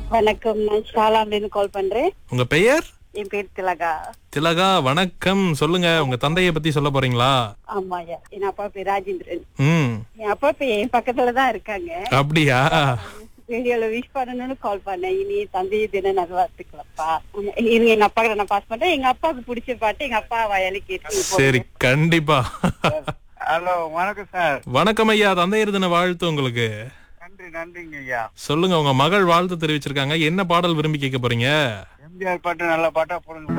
வணக்கம் நான் ஷாலாம்லேருந்து கால் பண்றேன் உங்க பெயர் என் பேர் திலகா திலகா வணக்கம் சொல்லுங்க உங்க தந்தைய பத்தி சொல்ல போறீங்களா ஆமாயா என் அப்பா பேர் ராஜேந்திரன் ம் என் அப்பா இப்ப என் பக்கத்துல தான் இருக்காங்க அப்படியா வீடியோல விஷ் பண்ணணும்னு கால் பண்ணேன் இனி தந்தை தின நல்வாழ்த்துக்களப்பா இருங்க எங்க அப்பா கிட்ட நான் பாஸ் பண்றேன் எங்க அப்பாவுக்கு பிடிச்ச பாட்டு எங்க அப்பா வயலு கேட்டு சரி கண்டிப்பா ஹலோ வணக்கம் சார் வணக்கம் ஐயா தந்தையர் தின வாழ்த்து உங்களுக்கு நன்றி நன்றிங்க ஐயா சொல்லுங்க உங்க மகள் வாழ்த்து தெரிவிச்சிருக்காங்க என்ன பாடல் விரும்பி கேட்க போறீங்க எம்ஜிஆர் பாட்டு நல்ல பாட்டா போடுங்க